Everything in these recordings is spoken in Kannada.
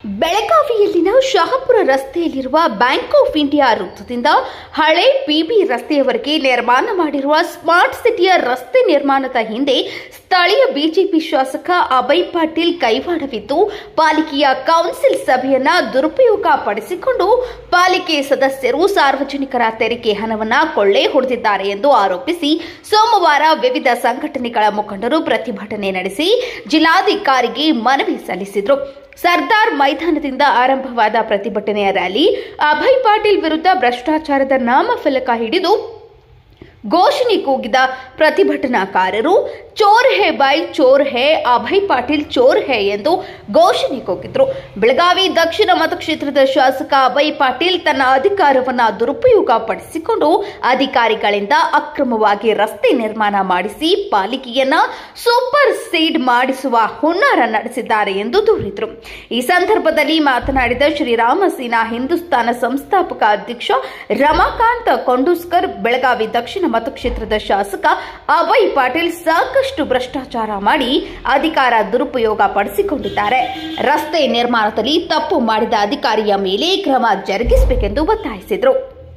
ಬೆಳಗಾವಿಯಲ್ಲಿನ ಶಹಾಪುರ ರಸ್ತೆಯಲ್ಲಿರುವ ಬ್ಯಾಂಕ್ ಆಫ್ ಇಂಡಿಯಾ ವೃತ್ತದಿಂದ ಹಳೆ ಪಿಬಿ ರಸ್ತೆಯವರೆಗೆ ನಿರ್ಮಾಣ ಮಾಡಿರುವ ಸ್ಮಾರ್ಟ್ ಸಿಟಿಯ ರಸ್ತೆ ನಿರ್ಮಾಣದ ಹಿಂದೆ ಸ್ಥಳೀಯ ಬಿಜೆಪಿ ಶಾಸಕ ಅಭಯ್ ಪಾಟೀಲ್ ಕೈವಾಡವಿದ್ದು ಪಾಲಿಕೆಯ ಕೌನ್ಸಿಲ್ ಸಭೆಯನ್ನ ದುರುಪಯೋಗ ಪಡಿಸಿಕೊಂಡು ಪಾಲಿಕೆ ಸದಸ್ಯರು ಸಾರ್ವಜನಿಕರ ತೆರಿಗೆ ಹಣವನ್ನ ಕೊಳ್ಳೆ ಹೊಡೆದಿದ್ದಾರೆ ಎಂದು ಆರೋಪಿಸಿ ಸೋಮವಾರ ವಿವಿಧ ಸಂಘಟನೆಗಳ ಮುಖಂಡರು ಪ್ರತಿಭಟನೆ ನಡೆಸಿ ಜಿಲ್ಲಾಧಿಕಾರಿಗೆ ಮನವಿ ಸಲ್ಲಿಸಿದರು ಸರ್ದಾರ್ ಮೈದಾನದಿಂದ ಆರಂಭವಾದ ಪ್ರತಿಭಟನೆಯ ರ್ಯಾಲಿ ಅಭಯ್ ಪಾಟೀಲ್ ವಿರುದ್ಧ ಭ್ರಷ್ಟಾಚಾರದ ನಾಮಫಲಕ ಹಿಡಿದು ಘೋಷಣೆ ಕೂಗಿದ ಪ್ರತಿಭಟನಾಕಾರರು ಚೋರ್ ಹೇ ಬೈ ಚೋರ್ ಹೇ ಅಭಯ್ ಪಾಟೀಲ್ ಚೋರ್ ಹೇ ಎಂದು ಘೋಷಣೆ ಕೂಗಿದ್ರು ಬೆಳಗಾವಿ ದಕ್ಷಿಣ ಮತಕ್ಷೇತ್ರದ ಶಾಸಕ ಅಭಯ್ ಪಾಟೀಲ್ ತನ್ನ ಅಧಿಕಾರವನ್ನ ದುರುಪಯೋಗ ಪಡಿಸಿಕೊಂಡು ಅಧಿಕಾರಿಗಳಿಂದ ಅಕ್ರಮವಾಗಿ ರಸ್ತೆ ನಿರ್ಮಾಣ ಮಾಡಿಸಿ ಪಾಲಿಕೆಯನ್ನ ಸೂಪರ್ ಸೀಡ್ ಮಾಡಿಸುವ ಹುನ್ನಾರ ನಡೆಸಿದ್ದಾರೆ ಎಂದು ದೂರಿದರು ಈ ಸಂದರ್ಭದಲ್ಲಿ ಮಾತನಾಡಿದ ಶ್ರೀರಾಮ ಸೇನಾ ಹಿಂದೂಸ್ತಾನ ಸಂಸ್ಥಾಪಕ ಅಧ್ಯಕ್ಷ ರಮಾಕಾಂತ್ ಕೊಂಡೂಸ್ಕರ್ ಬೆಳಗಾವಿ ದಕ್ಷಿಣ ಮತಕ್ಷೇತ್ರದ ಶಾಸಕ ಅಭಯ್ ಪಾಟೀಲ್ ಸಾಕಷ್ಟು ಭ್ರಷ್ಟಾಚಾರ ಮಾಡಿ ಅಧಿಕಾರ ದುರುಪಯೋಗ ಪಡಿಸಿಕೊಂಡಿದ್ದಾರೆ ರಸ್ತೆ ನಿರ್ಮಾಣದಲ್ಲಿ ತಪ್ಪು ಮಾಡಿದ ಅಧಿಕಾರಿಯ ಮೇಲೆ ಕ್ರಮ ಜರುಗಿಸಬೇಕೆಂದು ಒತ್ತಾಯಿಸಿದರು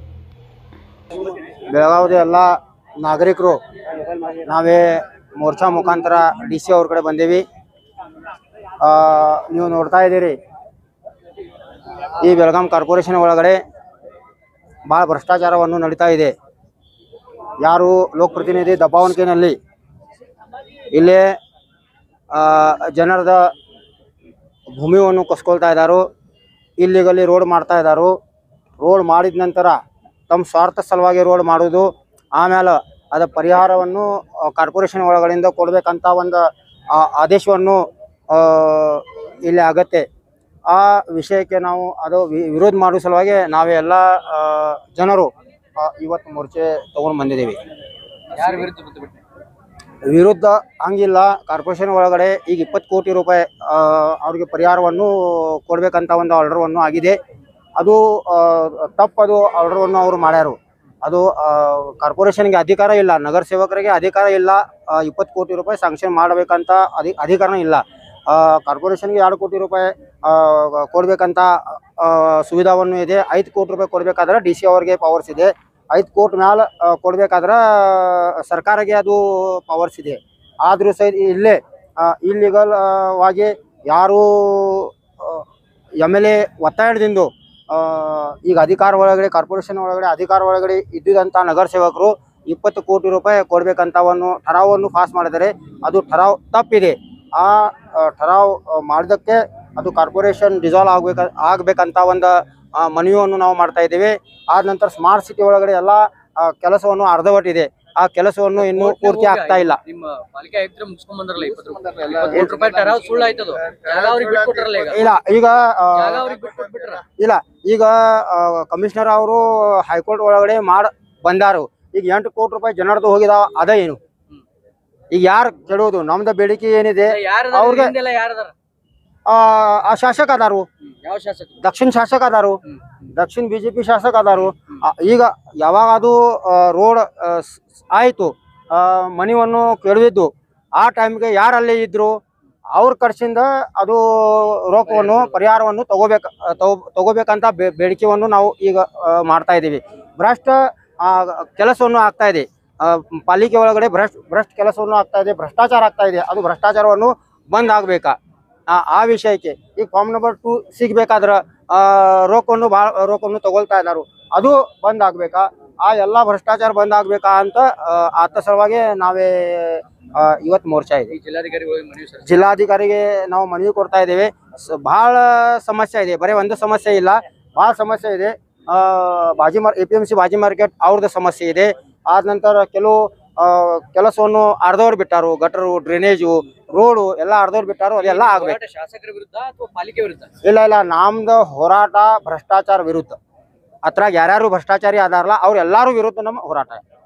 ಬೆಳಗಾವಿದ ಎಲ್ಲ ನಾಗರಿಕರು ನಾವೇ ಮೋರ್ಚಾ ಮುಖಾಂತರ ಡಿ ಸಿ ಅವ್ರ ಕಡೆ ಬಂದೀವಿ ಆ, ನೀವು ನೋಡ್ತಾ ಇದ್ದೀರಿ ಈ ಬೆಳಗಾಂ ಕಾರ್ಪೊರೇಷನ್ ಒಳಗಡೆ ಭಾಳ ಭ್ರಷ್ಟಾಚಾರವನ್ನು ನಡೀತಾ ಇದೆ ಯಾರು ಲೋಕಪ್ರತಿನಿಧಿ ದಬ್ಬಾವಣಿಕೆಯಲ್ಲಿ ಇಲ್ಲೇ ಆ, ಜನರದ ಭೂಮಿಯನ್ನು ಕಸ್ಕೊಳ್ತಾ ಇದ್ದಾರೋ ಇಲ್ಲಿಗಲ್ಲಿ ರೋಡ್ ಮಾಡ್ತಾ ಇದ್ದಾರೋ ರೋಡ್ ಮಾಡಿದ ನಂತರ ತಮ್ಮ ಸ್ವಾರ್ಥ ಸಲುವಾಗಿ ರೋಡ್ ಮಾಡೋದು ಆಮೇಲೆ ಅದ ಪರಿಹಾರವನ್ನು ಕಾರ್ಪೊರೇಷನ್ ಒಳಗಡೆಯಿಂದ ಕೊಡಬೇಕಂತ ಒಂದು ಆ, ಆದೇಶವನ್ನು ಆ, ಇಲ್ಲಿ ಆಗತ್ತೆ ಆ ವಿಷಯಕ್ಕೆ ನಾವು ಅದು ವಿ- ವಿರೋಧ ಮಾಡೋ ಸಲುವಾಗಿ ನಾವೆಲ್ಲ ಆ, ಜನರು ಆ, ಇವತ್ತು ಮೋರ್ಚೆ ತಗೊಂಡು ಬಂದಿದ್ದೀವಿ ಯಾರ ವಿರುದ್ಧ ಪ್ರತಿಭಟನೆ ವಿರುದ್ಧ ಹಂಗಿಲ್ಲ ಕಾರ್ಪೊರೇಷನ್ ಒಳಗಡೆ ಈಗ ಇಪ್ಪತ್ತು ಕೋಟಿ ರೂಪಾಯಿ ಆ, ಅವ್ರಿಗೆ ಪರಿಹಾರವನ್ನು ಕೊಡಬೇಕಂತ ಒಂದು ಆರ್ಡರ್ವನ್ನು ಆಗಿದೆ ಅದು ಆ, ತಪ್ಪದು ಆರ್ಡರ್ವನ್ನು ಅವರು ಮಾಡ್ಯಾರು ಅದು ಆ, ಕಾರ್ಪೊರೇಷನ್ಗೆ ಅಧಿಕಾರ ಇಲ್ಲ ನಗರ ಸೇವಕರಿಗೆ ಅಧಿಕಾರ ಇಲ್ಲ ಇಪ್ಪತ್ತು ಕೋಟಿ ರೂಪಾಯಿ ಸ್ಯಾಂಕ್ಷನ್ ಮಾಡಬೇಕಂತ ಅಧಿ ಅಧಿಕಾರನೂ ಇಲ್ಲ ಆ, ಕಾರ್ಪೊರೇಷನ್ಗೆ ಎರಡು ಕೋಟಿ ರೂಪಾಯಿ ಆ, ಕೊಡ್ಬೇಕಂತ ಆ, ಸುವಿಧಾವನ್ನು ಇದೆ ಐದು ಕೋಟಿ ರೂಪಾಯಿ ಕೊಡಬೇಕಾದ್ರೆ ಡಿ ಸಿ ಅವ್ರಿಗೆ ಪವರ್ಸ್ ಇದೆ ಐದು ಕೋಟಿ ಮ್ಯಾಲ ಆ, ಕೊಡ್ಬೇಕಾದ್ರೆ ಸರ್ಕಾರಕ್ಕೆ ಅದು ಪವರ್ಸ್ ಇದೆ ಆದರೂ ಸಹಿತ ಇಲ್ಲೇ ಇಲ್ಲಿಗಲ್ ವಾಗಿ ಯಾರು ಎಮ್ ಎಲ್ ಎ ಒತ್ತಾಯದಿಂದ ಆ, ಈಗ ಅಧಿಕಾರ ಒಳಗಡೆ ಕಾರ್ಪೊರೇಷನ್ ಒಳಗಡೆ ಅಧಿಕಾರ ಒಳಗಡೆ ಇದ್ದಿದಂಥ ನಗರ ಸೇವಕರು ಇಪ್ಪತ್ತು ಕೋಟಿ ರೂಪಾಯಿ ಕೊಡ್ಬೇಕಂತ ಒಂದು ಠರಾವನ್ನು ಪಾಸ್ ಮಾಡಿದರೆ ಅದು ಠರಾವ್ ತಪ್ಪಿದೆ ಆ ಆ, ಠರಾವ್ ಆ, ಮಾಡಿದ್ದಕ್ಕೆ ಅದು ಕಾರ್ಪೊರೇಷನ್ ಡಿಸಾಲ್ವ್ ಆಗ್ಬೇಕ ಆಗ್ಬೇಕಂತ ಒಂದು ಆ, ಮನವಿಯನ್ನು ನಾವು ಮಾಡ್ತಾ ಇದ್ದೀವಿ ಆದ ನಂತರ ಸ್ಮಾರ್ಟ್ ಸಿಟಿ ಒಳಗಡೆ ಎಲ್ಲ ಆ, ಕೆಲಸವನ್ನು ಅರ್ಧವಟ್ಟಿದೆ ಆ ಕೆಲಸವನ್ನು ಇನ್ನೂ ಪೂರ್ತಿ ಆಗ್ತಾ ಇಲ್ಲ ನಿಮ್ಮ ಪಾಲಿಕೆ ಆಯುಕ್ತರ ಮುಗಿಸ್ಕೊಂಡ್ ಬಂದ್ರಲ್ಲ ಇಪ್ಪತ್ತು ರೂಪಾಯಿ ಇಪ್ಪತ್ತು ಕೋಟಿ ರೂಪಾಯಿ ಟರಾವ್ ಸುಳ್ಳು ಆಯ್ತದು ಜಾಗ ಅವ್ರಿಗೆ ಬಿಟ್ಕೊಟ್ರಲ್ಲ ಈಗ ಇಲ್ಲ ಈಗ ಆ, ಜಾಗ ಅವ್ರಿಗೆ ಬಿಟ್ಕೊಟ್ಬಿಟ್ರ ಇಲ್ಲ ಈಗ ಕಮಿಷನರ್ ಅವರು ಹೈಕೋರ್ಟ್ ಒಳಗಡೆ ಮಾಡ್ ಬಂದಾರು ಈಗ ಎಂಟು ಕೋಟಿ ರೂಪಾಯಿ ಜನರದು ಹೋಗಿದಾವ ಅದ ಏನು ಈಗ ಯಾರು ಕೆಡೋದು ನಮ್ದು ಬೇಡಿಕೆ ಏನಿದೆ ಯಾರದಾರ ಅವ್ರಿಗೆ- ಹಿಂದೆಲ್ಲ ಯಾರದಾರ ಆ, ಆ ಶಾಸಕ ಅದಾರು ಯಾವ ಶಾಸಕ ದಕ್ಷಿಣ ಶಾಸಕ ಅದಾರು ದಕ್ಷಿಣ ಬಿಜೆಪಿ ಶಾಸಕ ಅದಾರು ಆ, ಈಗ ಯಾವಾಗ ಅದು ರೋಡ್ ಆಯಿತು ಮನಿವನ್ನು ಕೆಡವಿದ್ದು ಆ ಟೈಮ್ಗೆ ಯಾರಲ್ಲಿ ಇದ್ರು ಅವ್ರ ಖರ್ಚಿಂದ ಅದು ರೋಗವನ್ನು ಪರಿಹಾರವನ್ನು ತಗೋಬೇಕು ತಗೋ ತಗೋಬೇಕಂತ ಬೇ ಬೇಡಿಕೆಯನ್ನು ನಾವು ಈಗ ಆ, ಮಾಡ್ತಾ ಇದ್ದೀವಿ ಭ್ರಷ್ಟ ಆ, ಕೆಲಸವನ್ನು ಆಗ್ತಾ ಇದೆ ಆ, ಪಾಲಿಕೆ ಒಳಗಡೆ ಭ್ರಷ್ಟ ಭ್ರಷ್ಟ ಕೆಲಸವನ್ನು ಆಗ್ತಾ ಇದೆ ಭ್ರಷ್ಟಾಚಾರ ಆಗ್ತಾ ಇದೆ ಅದು ಭ್ರಷ್ಟಾಚಾರವನ್ನು ಬಂದ್ ಆಗ್ಬೇಕಾ ಆ ಆ ವಿಷಯಕ್ಕೆ ಈಗ ಫಾರ್ಮ್ ನಂಬರ್ ಟು ಸಿಗ್ಬೇಕಾದ್ರೆ ಆ, ರೋಕವನ್ನು ಭಾಳ ರೋಕವನ್ನು ತಗೊಳ್ತಾ ಇದ್ದಾರೆ ಅದು ಬಂದ್ ಆಗ್ಬೇಕಾ ಆ ಎಲ್ಲ ಭ್ರಷ್ಟಾಚಾರ ಬಂದ್ ಆಗ್ಬೇಕಾ ಅಂತ ಆ, ಆತ ಸಲುವಾಗಿ ನಾವೇ ಆ, ಇವತ್ತು ಮೋರ್ಚಾ ಇದೆ ಈ ಜಿಲ್ಲಾಧಿಕಾರಿಗಳಿಗೆ ಮನವಿ ಸರ್ ಜಿಲ್ಲಾಧಿಕಾರಿಗೆ ನಾವು ಮನವಿ ಕೊಡ್ತಾ ಇದ್ದೇವೆ ಸ- ಬಹಳ ಸಮಸ್ಯೆ ಇದೆ ಬರೀ ಒಂದು ಸಮಸ್ಯೆ ಇಲ್ಲ ಬಹಳ ಸಮಸ್ಯೆ ಇದೆ ಆ, ಬಾಜಿ ಮಾರ್ A P M C Baji market ಅವ್ರದ್ದು ಸಮಸ್ಯೆ ಇದೆ ಆದ ನಂತರ ಕೆಲವು ಆ, ಕೆಲಸವನ್ನು ಅರ್ಧವ್ರು ಬಿಟ್ಟಾರು ಗಟರು ಡ್ರೈನೇಜು ರೋಡು ಎಲ್ಲ ಅರ್ಧವ್ರು ಬಿಟ್ಟಾರು ಅದೆಲ್ಲ ಆಗ್ಬೇಕು ಹೋರಾಟ ಶಾಸಕರ ವಿರುದ್ಧ ಅಥವಾ ಪಾಲಿಕೆ ವಿರುದ್ಧ ಇಲ್ಲ ಇಲ್ಲ ನಮ್ದು ಹೋರಾಟ ಭ್ರಷ್ಟಾಚಾರ ವಿರುದ್ಧ ಅದ್ರಾಗ ಯಾರ್ಯಾರು ಭ್ರಷ್ಟಾಚಾರಿ ಅದಾರಲ್ಲ ಅವ್ರ ಎಲ್ಲಾರು ವಿರುದ್ಧ ನಮ್ಮ ಹೋರಾಟ